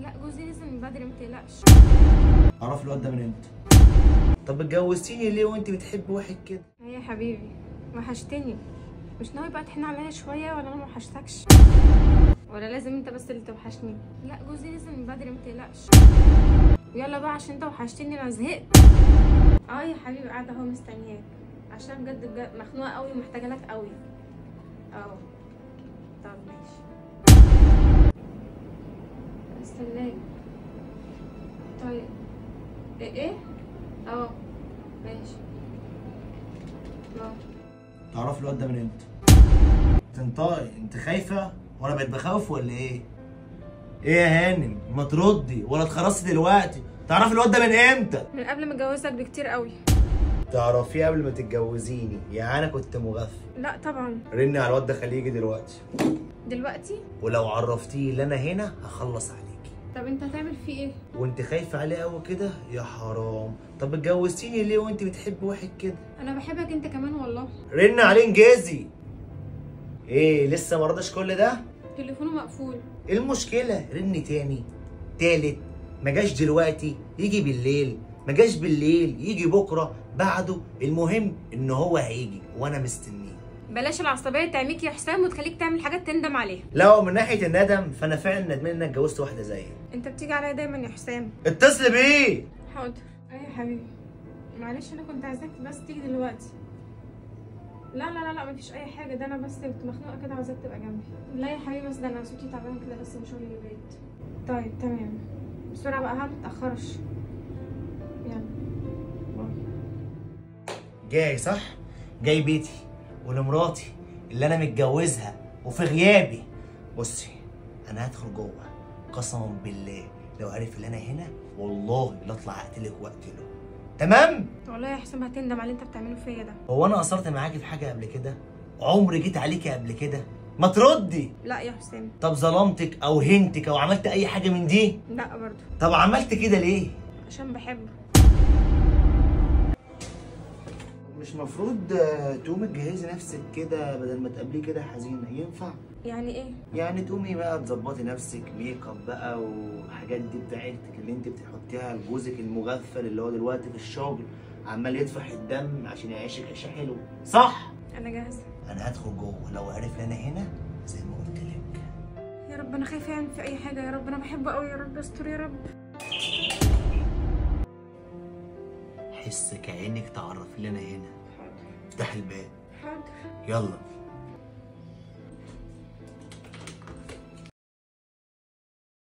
لا جوزي نزل من بدري ما تقلقش اعرف الواد ده من امتى طب اتجوزتيني ليه وانت بتحب واحد كده ايه يا حبيبي وحشتني مش ناوي بقى تحن عليا شويه ولا انا ما وحشتكش ولا لازم انت بس اللي توحشني لا جوزي نزل من بدري ما تقلقش يلا بقى عشان انت وحشتني انا زهقت اه يا حبيبي قاعده اهو مستنياك عشان بجد بجد مخنوقه قوي ومحتاجه لك قوي اه طب ماشي استناك طيب ايه ايه اه ماشي اه تعرف الواد ده من امتى تنطقي انت خايفه وانا بقيت بخاف ولا ايه ايه يا هانم ما تردي ولا اتخرصتي دلوقتي تعرف الواد ده من امتى من قبل ما اتجوزك بكتير قوي تعرفيه قبل ما تتجوزيني يعني انا كنت مغفل لا طبعا رني على الواد ده خليه يجي دلوقتي دلوقتي ولو عرفتيه اللي انا هنا هخلص عليكي طب انت هتعمل فيه ايه وانت خايفه عليه قوي كده يا حرام طب اتجوزتيني ليه وانت بتحب واحد كده انا بحبك انت كمان والله رن عليه انجازي ايه لسه ما رضاش كل ده تليفونه مقفول ايه المشكله رن تاني تالت ما جاش دلوقتي يجي بالليل ما جاش بالليل يجي بكره بعده المهم ان هو هيجي وانا مستنيه بلاش العصبيه تعميك يا حسام وتخليك تعمل حاجات تندم عليها لا من ناحيه الندم فانا فعلا ندمان ان انا اتجوزت واحده زيك انت بتيجي عليا دايما يا حسام اتصل بيه حاضر ايه يا حبيبي معلش انا كنت عايزاك بس تيجي دلوقتي لا لا لا لا مفيش اي حاجه ده انا بس كنت مخنوقه كده عايزاك تبقى جنبي لا يا حبيبي بس ده انا صوتي تعبان كده بس من شغل البيت طيب تمام بسرعه بقى ها متاخرش يلا باي. جاي صح جاي بيتي ولمراتي اللي انا متجوزها وفي غيابي بصي انا هدخل جوه قسما بالله لو عرف ان انا هنا والله لا اطلع اقتلك واقتله تمام والله يا حسام هتندم على اللي انت بتعمله فيا ده هو انا قصرت معاكي في حاجه قبل كده عمري جيت عليكي قبل كده ما تردي لا يا حسام طب ظلمتك او هنتك او عملت اي حاجه من دي لا برضو طب عملت كده ليه عشان بحبه مش مفروض تقومي تجهزي نفسك كده بدل ما تقابليه كده حزينه ينفع يعني ايه يعني تقومي بقى تظبطي نفسك ميك اب بقى وحاجات دي بتاعتك اللي انت بتحطيها لجوزك المغفل اللي هو دلوقتي في الشغل عمال يطفح الدم عشان يعيشك عيشه حلوه صح انا جاهزه انا هدخل جوه لو عرف ان انا هنا زي ما قلت لك يا رب انا خايفه يعني في اي حاجه يا رب انا بحبه قوي يا رب استر يا رب حس كانك تعرفي ان انا هنا حاضر افتح الباب حاضر يلا